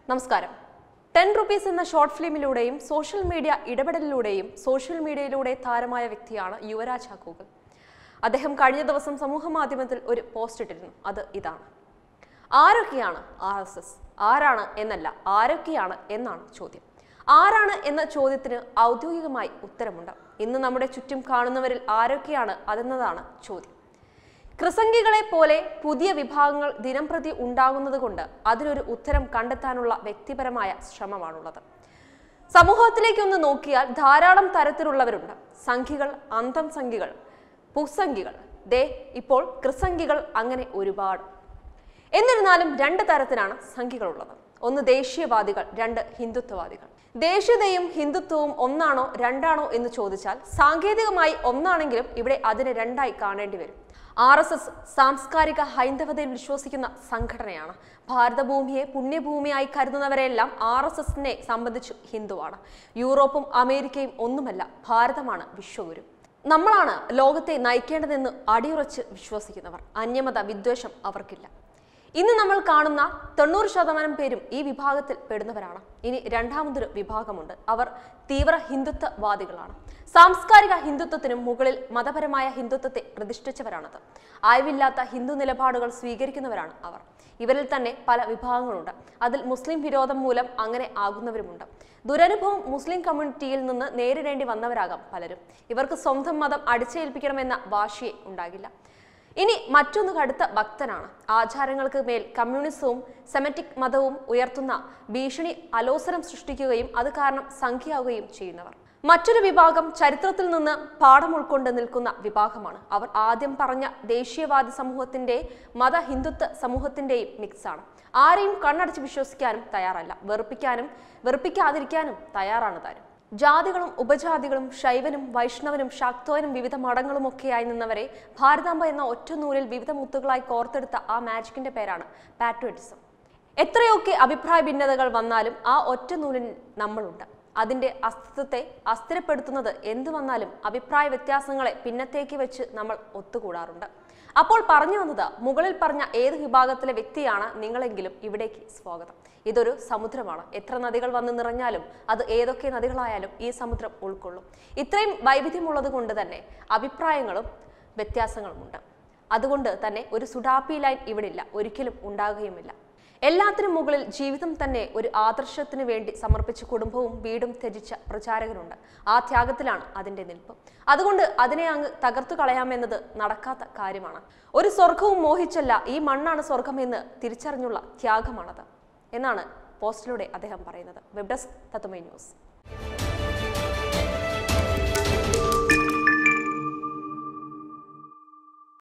നമസ്കാരം ten rupees എന്ന short ഫിലിമിലൂടെയും സോഷ്യൽ മീഡിയ ഇടപെടലിലൂടെയും സോഷ്യൽ മീഡിയയിലൂടെ താരമായ വ്യക്തിയാണ് യുവരാജ് ഹക്കൂകൾ അദ്ദേഹം കഴിഞ്ഞ ദിവസം സമൂഹ മാധ്യമത്തിൽ ഒരു പോസ്റ്റ് ഇട്ടിരുന്നു അത് ഇതാണ് ആരൊക്കെയാണ് ആർ എസ് എസ് ആരാണ് എന്നല്ല ആരൊക്കെയാണ് എന്നാണ് ചോദ്യം ആരാണ് എന്ന ചോദ്യത്തിന് ഔദ്യോഗികമായി ഉത്തരമുണ്ട് ഇന്ന് നമ്മുടെ ചുറ്റും കാണുന്നവരിൽ ആരൊക്കെയാണ് അതെന്നതാണ് ചോദ്യം കൃസംഗികളെ പോലെ പുതിയ വിഭാഗങ്ങൾ ദിനംപ്രതി ഉണ്ടാകുന്നത് കൊണ്ട് അതിനൊരു ഉത്തരം കണ്ടെത്താനുള്ള വ്യക്തിപരമായ ശ്രമമാണുള്ളത് സമൂഹത്തിലേക്കൊന്ന് നോക്കിയാൽ ധാരാളം തരത്തിലുള്ളവരുണ്ട് സംഖികൾ അന്തം സംഖികൾ പുസംഖികൾ ദേ ഇപ്പോൾ കൃസംഖികൾ അങ്ങനെ ഒരുപാട് എന്നിരുന്നാലും രണ്ട് തരത്തിലാണ് സംഖ്യകളുള്ളത് ഒന്ന് ദേശീയവാദികൾ രണ്ട് ഹിന്ദുത്വവാദികൾ ദേശീയതയും ഹിന്ദുത്വവും ഒന്നാണോ രണ്ടാണോ എന്ന് ചോദിച്ചാൽ സാങ്കേതികമായി ഒന്നാണെങ്കിലും ഇവിടെ അതിനെ രണ്ടായി കാണേണ്ടി വരും ആർ എസ് എസ് സാംസ്കാരിക ഹൈന്ദവതയിൽ വിശ്വസിക്കുന്ന സംഘടനയാണ് ഭാരതഭൂമിയെ പുണ്യഭൂമിയായി കരുതുന്നവരെല്ലാം ആർ എസ് എസിനെ സംബന്ധിച്ചു ഹിന്ദുവാണ് യൂറോപ്പും അമേരിക്കയും ഒന്നുമല്ല ഭാരതമാണ് വിശ്വഗുരു നമ്മളാണ് ലോകത്തെ നയിക്കേണ്ടതെന്ന് അടിയുറച്ച് വിശ്വസിക്കുന്നവർ അന്യമത വിദ്വേഷം അവർക്കില്ല ഇന്ന് നമ്മൾ കാണുന്ന തൊണ്ണൂറ് ശതമാനം പേരും ഈ വിഭാഗത്തിൽ പെടുന്നവരാണ് ഇനി രണ്ടാമതൊരു വിഭാഗമുണ്ട് അവർ തീവ്ര ഹിന്ദുത്വവാദികളാണ് സാംസ്കാരിക ഹിന്ദുത്വത്തിനും മുകളിൽ മതപരമായ ഹിന്ദുത്വത്തെ പ്രതിഷ്ഠിച്ചവരാണത് അയവില്ലാത്ത ഹിന്ദു നിലപാടുകൾ സ്വീകരിക്കുന്നവരാണ് അവർ ഇവരിൽ തന്നെ പല വിഭാഗങ്ങളുണ്ട് അതിൽ മുസ്ലിം വിരോധം മൂലം അങ്ങനെ ആകുന്നവരുമുണ്ട് ദുരനുഭവം മുസ്ലിം കമ്മ്യൂണിറ്റിയിൽ നിന്ന് നേരിടേണ്ടി വന്നവരാകാം പലരും ഇവർക്ക് സ്വന്തം മതം അടിച്ചേൽപ്പിക്കണമെന്ന വാശിയെ ഉണ്ടാകില്ല ഇനി മറ്റൊന്ന് കടുത്ത ഭക്തനാണ് ആചാരങ്ങൾക്ക് മേൽ കമ്മ്യൂണിസവും സെമറ്റിക് മതവും ഉയർത്തുന്ന ഭീഷണി അലോസരം സൃഷ്ടിക്കുകയും അത് കാരണം സംഖ്യയാവുകയും ചെയ്യുന്നവർ മറ്റൊരു വിഭാഗം ചരിത്രത്തിൽ നിന്ന് പാഠം ഉൾക്കൊണ്ട് നിൽക്കുന്ന വിഭാഗമാണ് അവർ ആദ്യം പറഞ്ഞ ദേശീയവാദി സമൂഹത്തിന്റെ മത ഹിന്ദുത്വ സമൂഹത്തിന്റെയും മിക്സാണ് ആരെയും കണ്ണടച്ച് വിശ്വസിക്കാനും തയ്യാറല്ല വെറുപ്പിക്കാനും വെറുപ്പിക്കാതിരിക്കാനും തയ്യാറാണ് താനും ജാതികളും ഉപജാതികളും ശൈവനും വൈഷ്ണവനും ശാക്തവനും വിവിധ മഠങ്ങളും ഒക്കെയായി നിന്നവരെ ഭാരതാംബ എന്ന ഒറ്റ നൂലിൽ വിവിധ മുത്തുകളായി കോർത്തെടുത്ത ആ മാജിക്കിന്റെ പേരാണ് പാട്രിയറ്റിസം എത്രയൊക്കെ അഭിപ്രായ ഭിന്നതകൾ വന്നാലും ആ ഒറ്റ നൂലിൽ നമ്മളുണ്ട് അതിന്റെ അസ്തിത്വത്തെ അസ്ഥിരപ്പെടുത്തുന്നത് എന്തു വന്നാലും അഭിപ്രായ വ്യത്യാസങ്ങളെ പിന്നത്തേക്ക് വെച്ച് നമ്മൾ ഒത്തുകൂടാറുണ്ട് അപ്പോൾ പറഞ്ഞു വന്നത് മുകളിൽ പറഞ്ഞ ഏത് വിഭാഗത്തിലെ വ്യക്തിയാണ് നിങ്ങളെങ്കിലും ഇവിടേക്ക് സ്വാഗതം ഇതൊരു സമുദ്രമാണ് എത്ര നദികൾ വന്ന് നിറഞ്ഞാലും അത് ഏതൊക്കെ നദികളായാലും ഈ സമുദ്രം ഉൾക്കൊള്ളും ഇത്രയും വൈവിധ്യമുള്ളത് കൊണ്ട് തന്നെ അഭിപ്രായങ്ങളും വ്യത്യാസങ്ങളുമുണ്ട് അതുകൊണ്ട് തന്നെ ഒരു സുഡാപ്പി ലൈൻ ഇവിടില്ല ഒരിക്കലും ഉണ്ടാകുകയുമില്ല എല്ലാത്തിനും മുകളിൽ ജീവിതം തന്നെ ഒരു ആദർശത്തിന് വേണ്ടി സമർപ്പിച്ച കുടുംബവും വീടും ത്യജിച്ച പ്രചാരകരുണ്ട് ആ ത്യാഗത്തിലാണ് അതിന്റെ നിൽപ്പ് അതുകൊണ്ട് അതിനെ അങ്ങ് തകർത്തു കളയാമെന്നത് നടക്കാത്ത കാര്യമാണ് ഒരു സ്വർഗവും മോഹിച്ചല്ല ഈ മണ്ണാണ് സ്വർഗം എന്ന് തിരിച്ചറിഞ്ഞുള്ള ത്യാഗമാണത് എന്നാണ് പോസ്റ്റിലൂടെ അദ്ദേഹം പറയുന്നത് വെബ് ഡെസ്ക് തത്തുമൈ ന്യൂസ്